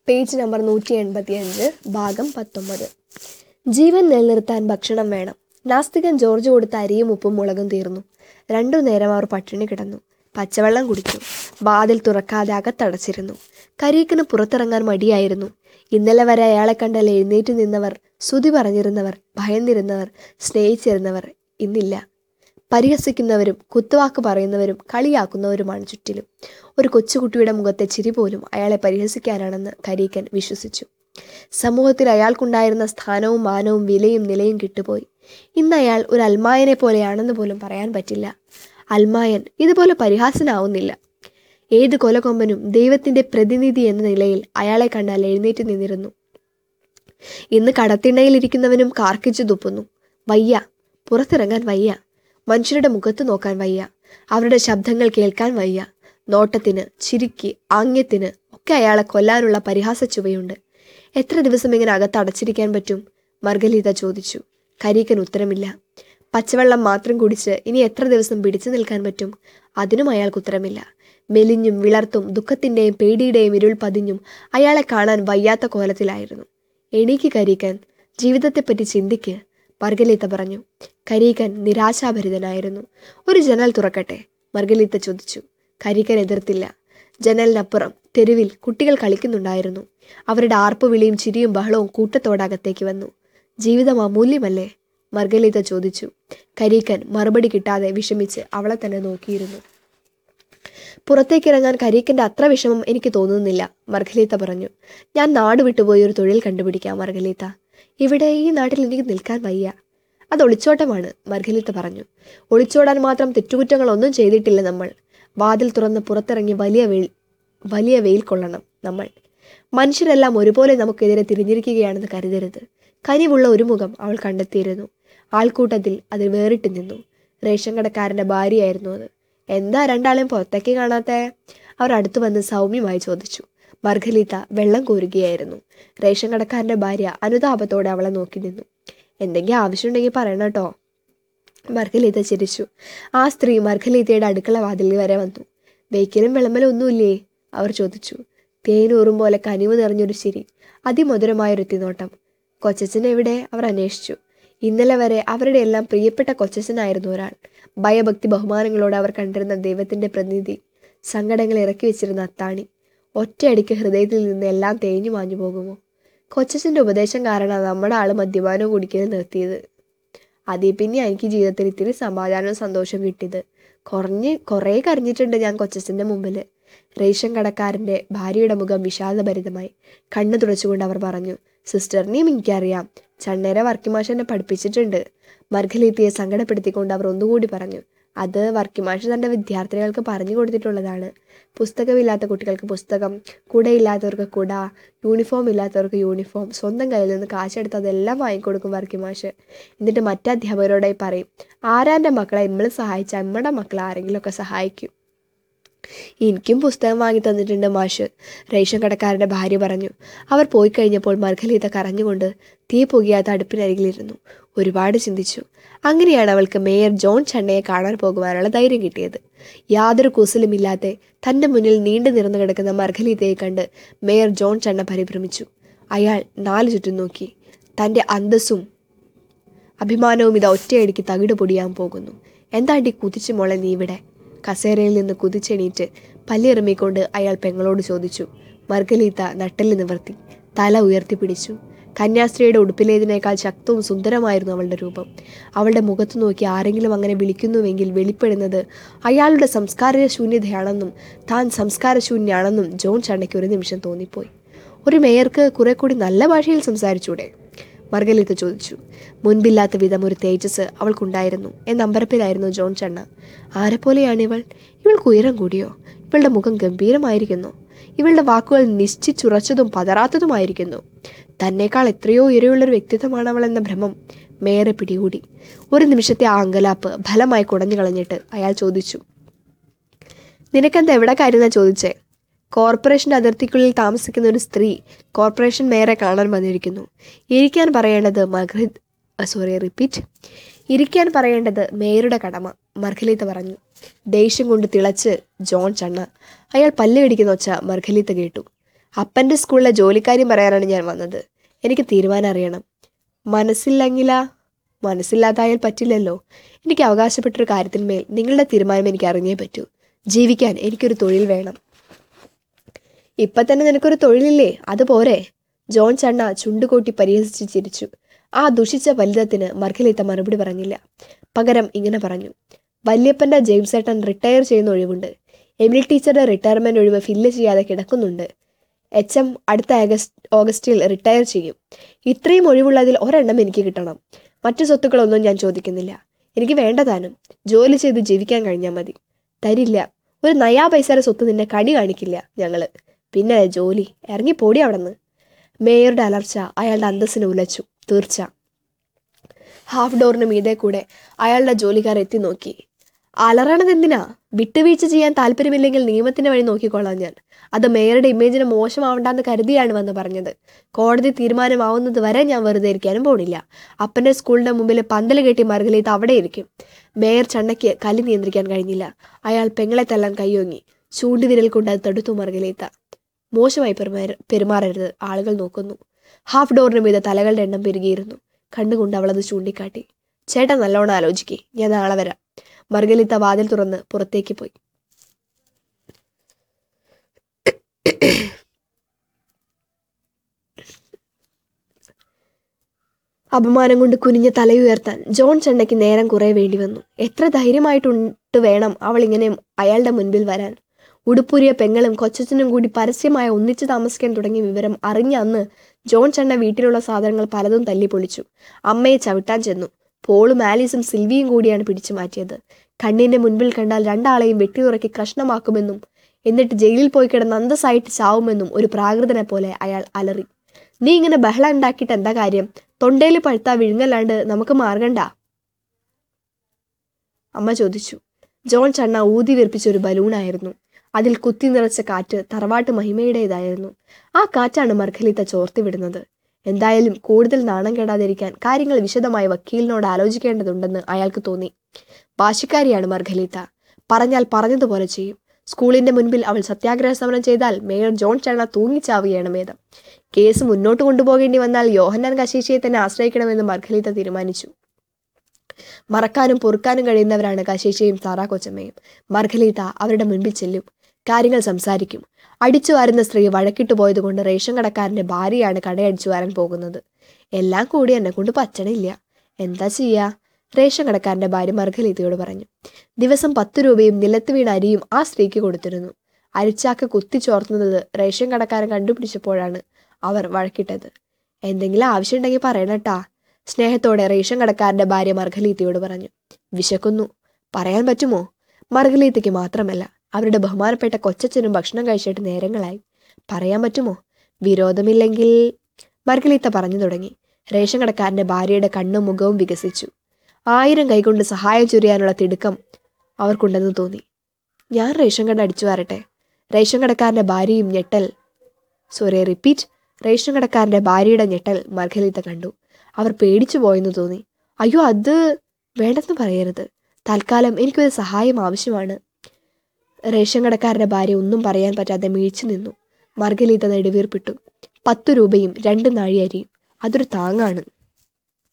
page number നൂറ്റി എൺപത്തിയഞ്ച് ഭാഗം പത്തൊമ്പത് ജീവൻ നിലനിർത്താൻ ഭക്ഷണം വേണം നാസ്തികൻ ജോർജ് കൊടുത്ത അരിയും ഉപ്പും മുളകും തീർന്നു രണ്ടു നേരം അവർ പട്ടിണി കിടന്നു പച്ചവെള്ളം കുടിച്ചു വാതിൽ തുറക്കാതെ അകത്തടച്ചിരുന്നു കരീക്കിന് പുറത്തിറങ്ങാൻ മടിയായിരുന്നു ഇന്നലെ വരെ അയാളെ കണ്ടാൽ എഴുന്നേറ്റ് നിന്നവർ സ്തുതി പറഞ്ഞിരുന്നവർ ഭയന്നിരുന്നവർ സ്നേഹിച്ചിരുന്നവർ ഇന്നില്ല പരിഹസിക്കുന്നവരും കുത്തുവാക്ക് പറയുന്നവരും കളിയാക്കുന്നവരുമാണ് ചുറ്റിലും ഒരു കൊച്ചുകുട്ടിയുടെ മുഖത്തെ ചിരി പോലും അയാളെ പരിഹസിക്കാനാണെന്ന് കരീക്കൻ വിശ്വസിച്ചു സമൂഹത്തിൽ അയാൾക്കുണ്ടായിരുന്ന സ്ഥാനവും മാനവും വിലയും നിലയും കിട്ടുപോയി ഇന്ന് അയാൾ ഒരു അൽമായനെ പോലെയാണെന്ന് പോലും പറയാൻ പറ്റില്ല അൽമായൻ ഇതുപോലെ പരിഹാസനാവുന്നില്ല ഏത് കൊലകൊമ്പനും ദൈവത്തിന്റെ പ്രതിനിധി എന്ന നിലയിൽ അയാളെ കണ്ടാൽ എഴുന്നേറ്റ് നിന്നിരുന്നു ഇന്ന് കടത്തിണ്ണയിലിരിക്കുന്നവനും കാർക്കിച്ചു തുപ്പുന്നു വയ്യ പുറത്തിറങ്ങാൻ വയ്യ മനുഷ്യരുടെ മുഖത്ത് നോക്കാൻ വയ്യ അവരുടെ ശബ്ദങ്ങൾ കേൾക്കാൻ വയ്യ നോട്ടത്തിന് ചിരിക്ക് ആംഗ്യത്തിന് ഒക്കെ അയാളെ കൊല്ലാനുള്ള പരിഹാസ ചുവയുണ്ട് എത്ര ദിവസം ഇങ്ങനെ അകത്ത് അടച്ചിരിക്കാൻ പറ്റും മർഗലീത ചോദിച്ചു കരീക്കൻ ഉത്തരമില്ല പച്ചവെള്ളം മാത്രം കുടിച്ച് ഇനി എത്ര ദിവസം പിടിച്ചു നിൽക്കാൻ പറ്റും അതിനും അയാൾക്ക് ഉത്തരമില്ല മെലിഞ്ഞും വിളർത്തും ദുഃഖത്തിന്റെയും പേടിയുടെയും ഇരുൾ പതിഞ്ഞും അയാളെ കാണാൻ വയ്യാത്ത കോലത്തിലായിരുന്നു എണീക്ക് കരീക്കൻ ജീവിതത്തെപ്പറ്റി ചിന്തിക്ക് മർഗലീത്ത പറഞ്ഞു കരീക്കൻ നിരാശാഭരിതനായിരുന്നു ഒരു ജനൽ തുറക്കട്ടെ മർഗലീത്ത ചോദിച്ചു കരീക്കൻ എതിർത്തില്ല ജനലിനപ്പുറം തെരുവിൽ കുട്ടികൾ കളിക്കുന്നുണ്ടായിരുന്നു അവരുടെ ആർപ്പുവിളിയും ചിരിയും ബഹളവും കൂട്ടത്തോടെ അകത്തേക്ക് വന്നു ജീവിതം അമൂല്യമല്ലേ മർഗലീത്ത ചോദിച്ചു കരീക്കൻ മറുപടി കിട്ടാതെ വിഷമിച്ച് അവളെ തന്നെ നോക്കിയിരുന്നു പുറത്തേക്കിറങ്ങാൻ കരീക്കന്റെ അത്ര വിഷമം എനിക്ക് തോന്നുന്നില്ല മർഗലീത്ത പറഞ്ഞു ഞാൻ നാട് വിട്ടുപോയി ഒരു തൊഴിൽ കണ്ടുപിടിക്കാം മർഗലീത്ത ഇവിടെ ഈ നാട്ടിൽ എനിക്ക് നിൽക്കാൻ വയ്യ അത് ഒളിച്ചോട്ടമാണ് മർഗലീത്ത പറഞ്ഞു ഒളിച്ചോടാൻ മാത്രം തെറ്റുകുറ്റങ്ങളൊന്നും ചെയ്തിട്ടില്ല നമ്മൾ വാതിൽ തുറന്ന് പുറത്തിറങ്ങി വലിയ വെയിൽ വലിയ വെയിൽ കൊള്ളണം നമ്മൾ മനുഷ്യരെല്ലാം ഒരുപോലെ നമുക്കെതിരെ തിരിഞ്ഞിരിക്കുകയാണെന്ന് കരുതരുത് കനിവുള്ള ഒരു മുഖം അവൾ കണ്ടെത്തിയിരുന്നു ആൾക്കൂട്ടത്തിൽ അതിൽ വേറിട്ട് നിന്നു റേഷൻ കടക്കാരന്റെ ഭാര്യയായിരുന്നു അത് എന്താ രണ്ടാളെയും പുറത്തേക്ക് കാണാത്തെ അവർ അടുത്തു വന്ന് സൗമ്യമായി ചോദിച്ചു മർഗലീത്ത വെള്ളം കോരുകയായിരുന്നു റേഷൻ കടക്കാരന്റെ ഭാര്യ അനുതാപത്തോടെ അവളെ നോക്കി നിന്നു എന്തെങ്കിലും ആവശ്യമുണ്ടെങ്കിൽ പറയണം കേട്ടോ മർഗലീത്ത ചിരിച്ചു ആ സ്ത്രീ മർഗലീത്തയുടെ അടുക്കള വാതിലിൽ വരെ വന്നു വെയ്ക്കലും വിളമ്പലും ഒന്നുമില്ലേ അവർ ചോദിച്ചു തേനൂറും പോലെ കനിവ് നിറഞ്ഞൊരു ചിരി അതിമധുരമായൊരു എത്തിനോട്ടം കൊച്ചച്ചൻ എവിടെ അവർ അന്വേഷിച്ചു ഇന്നലെ വരെ അവരുടെ എല്ലാം പ്രിയപ്പെട്ട കൊച്ചച്ചനായിരുന്നു ഒരാൾ ഭയഭക്തി ബഹുമാനങ്ങളോടെ അവർ കണ്ടിരുന്ന ദൈവത്തിന്റെ പ്രതിനിധി സങ്കടങ്ങൾ ഇറക്കി വെച്ചിരുന്ന അത്താണി ഒറ്റയടിക്ക് ഹൃദയത്തിൽ നിന്ന് എല്ലാം തേഞ്ഞു മാഞ്ഞു പോകുമോ കൊച്ചച്ചന്റെ ഉപദേശം കാരണം നമ്മുടെ ആള് മദ്യപാനവും കുടിക്കലും നിർത്തിയത് അതിൽ പിന്നെ എനിക്ക് ജീവിതത്തിൽ ഇത്തിരി സമാധാനവും സന്തോഷവും കിട്ടിയത് കുറഞ്ഞ് കുറേ കരഞ്ഞിട്ടുണ്ട് ഞാൻ കൊച്ചച്ചന്റെ മുമ്പിൽ റേഷൻ കടക്കാരന്റെ ഭാര്യയുടെ മുഖം വിഷാദഭരിതമായി കണ്ണു തുടച്ചുകൊണ്ട് അവർ പറഞ്ഞു സിസ്റ്ററിനെയും എനിക്കറിയാം ചണ്ണേര വർക്കിമാഷ് എന്നെ പഠിപ്പിച്ചിട്ടുണ്ട് മർഗലീത്തിയെ സങ്കടപ്പെടുത്തിക്കൊണ്ട് അവർ ഒന്നുകൂടി പറഞ്ഞു അത് വർക്കിമാഷ് തന്റെ വിദ്യാർത്ഥികൾക്ക് പറഞ്ഞു കൊടുത്തിട്ടുള്ളതാണ് പുസ്തകമില്ലാത്ത കുട്ടികൾക്ക് പുസ്തകം കുടയില്ലാത്തവർക്ക് കുട യൂണിഫോം ഇല്ലാത്തവർക്ക് യൂണിഫോം സ്വന്തം കയ്യിൽ നിന്ന് കാശെടുത്ത് അതെല്ലാം വാങ്ങിക്കൊടുക്കും വർക്കിമാഷ് എന്നിട്ട് മറ്റ് അധ്യാപകരോടെ പറയും ആരാൻ്റെ മക്കളെ നമ്മൾ സഹായിച്ചാൽ നമ്മുടെ മക്കളെ ആരെങ്കിലുമൊക്കെ സഹായിക്കും എനിക്കും പുസ്തകം വാങ്ങി തന്നിട്ടുണ്ട് മാഷ് റേഷൻ കടക്കാരൻ്റെ ഭാര്യ പറഞ്ഞു അവർ പോയി കഴിഞ്ഞപ്പോൾ മർഗലീത കരഞ്ഞുകൊണ്ട് തീ പുകയാത്ത അടുപ്പിനരികിലിരുന്നു ഒരുപാട് ചിന്തിച്ചു അങ്ങനെയാണ് അവൾക്ക് മേയർ ജോൺ ചണ്ണയെ കാണാൻ പോകുവാനുള്ള ധൈര്യം കിട്ടിയത് യാതൊരു കുസലുമില്ലാതെ തൻ്റെ മുന്നിൽ നീണ്ടു നിറന്നു കിടക്കുന്ന മർഗലീതയെ കണ്ട് മേയർ ജോൺ ചണ്ണ പരിഭ്രമിച്ചു അയാൾ നാലു ചുറ്റും നോക്കി തൻ്റെ അന്തസ്സും അഭിമാനവും ഇത് ഒറ്റയടിക്ക് തകിട് പൊടിയാൻ പോകുന്നു എന്താണ്ടി കുതിച്ചു മോളെ നീ ഇവിടെ കസേരയിൽ നിന്ന് കുതിച്ചെണീറ്റ് പല്ലിറമിക്കൊണ്ട് അയാൾ പെങ്ങളോട് ചോദിച്ചു മർഗലീത്ത നട്ടല് നിവർത്തി തല ഉയർത്തിപ്പിടിച്ചു കന്യാസ്ത്രീയുടെ ഉടുപ്പിലേതിനേക്കാൾ ശക്തവും സുന്ദരമായിരുന്നു അവളുടെ രൂപം അവളുടെ മുഖത്ത് നോക്കി ആരെങ്കിലും അങ്ങനെ വിളിക്കുന്നുവെങ്കിൽ വെളിപ്പെടുന്നത് അയാളുടെ സംസ്കാര ശൂന്യതയാണെന്നും താൻ സംസ്കാരശൂന്യാണെന്നും ജോൺ ചണ്ണയ്ക്ക് ഒരു നിമിഷം തോന്നിപ്പോയി ഒരു മേയർക്ക് കുറെ കൂടി നല്ല ഭാഷയിൽ സംസാരിച്ചൂടെ മർഗലീത്ത ചോദിച്ചു മുൻപില്ലാത്ത വിധം ഒരു തേജസ് അവൾക്കുണ്ടായിരുന്നു എന്ന അമ്പരപ്പിലായിരുന്നു ജോൺ ചണ്ണ ആരെപ്പോലെയാണ് ഇവൾ ഇവൾക്ക് ഉയരം കൂടിയോ ഇവളുടെ മുഖം ഗംഭീരമായിരിക്കുന്നു ഇവളുടെ വാക്കുകൾ നിശ്ചിച്ചുറച്ചതും പതറാത്തതുമായിരിക്കുന്നു തന്നേക്കാൾ എത്രയോ ഉയരമുള്ളൊരു വ്യക്തിത്വമാണ് അവൾ എന്ന ഭ്രമം മേറെ പിടികൂടി ഒരു നിമിഷത്തെ ആ അങ്കലാപ്പ് ഫലമായി കുടഞ്ഞു കളഞ്ഞിട്ട് അയാൾ ചോദിച്ചു നിനക്കെന്താ എവിടെ കാര്യമെന്നാ ചോദിച്ചേ കോർപ്പറേഷന്റെ അതിർത്തിക്കുള്ളിൽ താമസിക്കുന്ന ഒരു സ്ത്രീ കോർപ്പറേഷൻ മേയറെ കാണാൻ വന്നിരിക്കുന്നു ഇരിക്കാൻ പറയേണ്ടത് മർഗരിത് സോറി റിപ്പീറ്റ് ഇരിക്കാൻ പറയേണ്ടത് മേയറുടെ കടമ മർഗലീത്ത പറഞ്ഞു ദേഷ്യം കൊണ്ട് തിളച്ച് ജോൺ ചണ്ണ അയാൾ പല്ല് കടിക്കുന്ന ഒച്ച മർഗലീത്ത കേട്ടു അപ്പൻ്റെ സ്കൂളിലെ ജോലിക്കാര്യം പറയാനാണ് ഞാൻ വന്നത് എനിക്ക് തീരുമാനം അറിയണം മനസ്സില്ലെങ്കിലാ മനസ്സില്ലാതായാൽ പറ്റില്ലല്ലോ എനിക്ക് അവകാശപ്പെട്ടൊരു കാര്യത്തിന്മേൽ നിങ്ങളുടെ തീരുമാനം എനിക്ക് അറിഞ്ഞേ പറ്റൂ ജീവിക്കാൻ എനിക്കൊരു തൊഴിൽ വേണം ഇപ്പം തന്നെ നിനക്കൊരു തൊഴിലില്ലേ അത് പോരെ ജോൺ ചണ്ണ ചുണ്ടുകൂട്ടി പരിഹസിച്ച് ചിരിച്ചു ആ ദുഷിച്ച ഫലിതത്തിന് മർഖലീത്ത മറുപടി പറഞ്ഞില്ല പകരം ഇങ്ങനെ പറഞ്ഞു വല്യപ്പൻ്റെ ജെയിംസ് ഏട്ടൻ റിട്ടയർ ചെയ്യുന്ന ഒഴിവുണ്ട് എമിലി ടീച്ചറുടെ റിട്ടയർമെൻറ്റ് ഒഴിവ് ഫില്ല് ചെയ്യാതെ കിടക്കുന്നുണ്ട് എച്ച് എം അടുത്ത ആഗസ്റ്റ് ഓഗസ്റ്റിൽ റിട്ടയർ ചെയ്യും ഇത്രയും ഒഴിവുള്ളതിൽ ഒരെണ്ണം എനിക്ക് കിട്ടണം മറ്റു സ്വത്തുക്കളൊന്നും ഞാൻ ചോദിക്കുന്നില്ല എനിക്ക് വേണ്ടതാനും ജോലി ചെയ്ത് ജീവിക്കാൻ കഴിഞ്ഞാൽ മതി തരില്ല ഒരു നയാ പൈസയുടെ സ്വത്ത് നിന്നെ കണി കാണിക്കില്ല ഞങ്ങള് പിന്നെ ജോലി ഇറങ്ങിപ്പോടി അവിടുന്ന് മേയറുടെ അലർച്ച അയാളുടെ അന്തസ്സിനെ ഉലച്ചു തീർച്ച ഹാഫ് ഡോറിന് മീതെ കൂടെ അയാളുടെ ജോലിക്കാർ എത്തി നോക്കി അലറണത് എന്തിനാ വിട്ടുവീഴ്ച ചെയ്യാൻ താല്പര്യമില്ലെങ്കിൽ നിയമത്തിന്റെ വഴി നോക്കിക്കൊള്ളാം ഞാൻ അത് മേയറുടെ ഇമേജിന് മോശമാവണ്ടെന്ന് കരുതിയാണ് വന്ന് പറഞ്ഞത് കോടതി തീരുമാനമാവുന്നത് വരെ ഞാൻ വെറുതെ ഇരിക്കാനും പോണില്ല അപ്പൻ്റെ സ്കൂളിന്റെ മുമ്പിൽ പന്തൽ കെട്ടി മറുകലീത്ത് അവിടെ ഇരിക്കും മേയർ ചണ്ണയ്ക്ക് കലി നിയന്ത്രിക്കാൻ കഴിഞ്ഞില്ല അയാൾ പെങ്ങളെ തല്ലാൻ കൈയൊങ്ങി ചൂണ്ടുവിരൽ കൊണ്ട് അത് തടുത്തു മറുകലീത്ത മോശമായി പെരുമാറ പെരുമാറരുത് ആളുകൾ നോക്കുന്നു ഹാഫ് ഡോറിന് മീതെ തലകളുടെ എണ്ണം പെരുകിയിരുന്നു കണ്ണുകൊണ്ട് അവളത് ചൂണ്ടിക്കാട്ടി ചേട്ടാ നല്ലോണം ആലോചിക്കേ ഞാൻ നാളെ വരാം മർഗലിത്ത വാതിൽ തുറന്ന് പുറത്തേക്ക് പോയി അപമാനം കൊണ്ട് കുനിഞ്ഞ തലയുയർത്താൻ ജോൺ ചെണ്ടയ്ക്ക് നേരം കുറെ വേണ്ടി വന്നു എത്ര ധൈര്യമായിട്ടുണ്ട് വേണം അവൾ ഇങ്ങനെ അയാളുടെ മുൻപിൽ വരാൻ ഉടുപ്പൂരിയ പെങ്ങളും കൊച്ചച്ചനും കൂടി പരസ്യമായി ഒന്നിച്ചു താമസിക്കാൻ തുടങ്ങിയ വിവരം അറിഞ്ഞ അന്ന് ജോൺ ചെണ്ണ വീട്ടിലുള്ള സാധനങ്ങൾ പലതും തല്ലി പൊളിച്ചു അമ്മയെ ചവിട്ടാൻ ചെന്നു പോളും ആലീസും സിൽവിയും കൂടിയാണ് പിടിച്ചു മാറ്റിയത് കണ്ണിന്റെ മുൻപിൽ കണ്ടാൽ രണ്ടാളെയും വെട്ടിയുറക്കി കഷ്ണമാക്കുമെന്നും എന്നിട്ട് ജയിലിൽ പോയി കിടന്ന് അന്തസ്സായിട്ട് ചാവുമെന്നും ഒരു പ്രാകൃതനെ പോലെ അയാൾ അലറി നീ ഇങ്ങനെ ബഹളം ഉണ്ടാക്കിയിട്ട് എന്താ കാര്യം തൊണ്ടയിൽ പഴുത്താ വിഴുങ്ങല്ലാണ്ട് നമുക്ക് മാർഗണ്ട അമ്മ ചോദിച്ചു ജോൺ ചണ്ണ ഊതി വീർപ്പിച്ച ഒരു ബലൂണായിരുന്നു അതിൽ കുത്തി നിറച്ച കാറ്റ് തറവാട്ട് മഹിമയുടേതായിരുന്നു ആ കാറ്റാണ് മർഖലിത്ത ചോർത്തിവിടുന്നത് എന്തായാലും കൂടുതൽ നാണം കെടാതിരിക്കാൻ കാര്യങ്ങൾ വിശദമായി വക്കീലിനോട് ആലോചിക്കേണ്ടതുണ്ടെന്ന് അയാൾക്ക് തോന്നി വാശിക്കാരിയാണ് മർഖലീത്ത പറഞ്ഞാൽ പറഞ്ഞതുപോലെ ചെയ്യും സ്കൂളിന്റെ മുൻപിൽ അവൾ സത്യാഗ്രഹ സമരം ചെയ്താൽ മേയർ ജോൺ ചണ്ണ തൂങ്ങിച്ചാവുകയാണ് മേധം കേസ് മുന്നോട്ട് കൊണ്ടുപോകേണ്ടി വന്നാൽ യോഹന്നാൻ കശീശയെ തന്നെ ആശ്രയിക്കണമെന്ന് മർഖലീത്ത തീരുമാനിച്ചു മറക്കാനും പൊറുക്കാനും കഴിയുന്നവരാണ് കശീശയും സാറാ കൊച്ചമ്മയും മർഖലീത്ത അവരുടെ മുൻപിൽ ചെല്ലും കാര്യങ്ങൾ സംസാരിക്കും അടിച്ചു വാരുന്ന സ്ത്രീ വഴക്കിട്ട് പോയതുകൊണ്ട് റേഷൻ കടക്കാരന്റെ ഭാര്യയാണ് കടയടിച്ചു വാരാൻ പോകുന്നത് എല്ലാം കൂടി എന്നെ കൊണ്ട് പറ്റണില്ല എന്താ ചെയ്യാ റേഷൻ കടക്കാരന്റെ ഭാര്യ മർഗലീതയോട് പറഞ്ഞു ദിവസം പത്ത് രൂപയും നിലത്ത് വീണ അരിയും ആ സ്ത്രീക്ക് കൊടുത്തിരുന്നു അരിച്ചാക്ക് കുത്തിച്ചോർത്തുന്നത് റേഷൻ കടക്കാരൻ കണ്ടുപിടിച്ചപ്പോഴാണ് അവർ വഴക്കിട്ടത് എന്തെങ്കിലും ആവശ്യമുണ്ടെങ്കിൽ പറയണട്ടാ സ്നേഹത്തോടെ റേഷൻ കടക്കാരന്റെ ഭാര്യ മർഗലീത്തയോട് പറഞ്ഞു വിശക്കുന്നു പറയാൻ പറ്റുമോ മർഗലീത്തയ്ക്ക് മാത്രമല്ല അവരുടെ ബഹുമാനപ്പെട്ട കൊച്ചച്ഛനും ഭക്ഷണം കഴിച്ചിട്ട് നേരങ്ങളായി പറയാൻ പറ്റുമോ വിരോധമില്ലെങ്കിൽ മർഗലീത്ത പറഞ്ഞു തുടങ്ങി റേഷൻ കടക്കാരന്റെ ഭാര്യയുടെ കണ്ണും മുഖവും വികസിച്ചു ആയിരം കൈകൊണ്ട് സഹായം ചൊരിയാനുള്ള തിടുക്കം അവർക്കുണ്ടെന്ന് തോന്നി ഞാൻ റേഷൻ കട അടിച്ചു വരട്ടെ റേഷൻ കടക്കാരന്റെ ഭാര്യയും ഞെട്ടൽ സോറി റിപ്പീറ്റ് റേഷൻ കടക്കാരന്റെ ഭാര്യയുടെ ഞെട്ടൽ മർഗലീത്ത കണ്ടു അവർ പേടിച്ചു പോയെന്ന് തോന്നി അയ്യോ അത് വേണ്ടെന്ന് പറയരുത് തൽക്കാലം എനിക്കൊരു സഹായം ആവശ്യമാണ് റേഷൻ കടക്കാരന്റെ ഭാര്യ ഒന്നും പറയാൻ പറ്റാതെ മിഴിച്ചു നിന്നു മർഗലീത നെടുവീർപ്പിട്ടു പത്തു രൂപയും രണ്ട് നാഴി അരിയും അതൊരു താങ്ങാണ്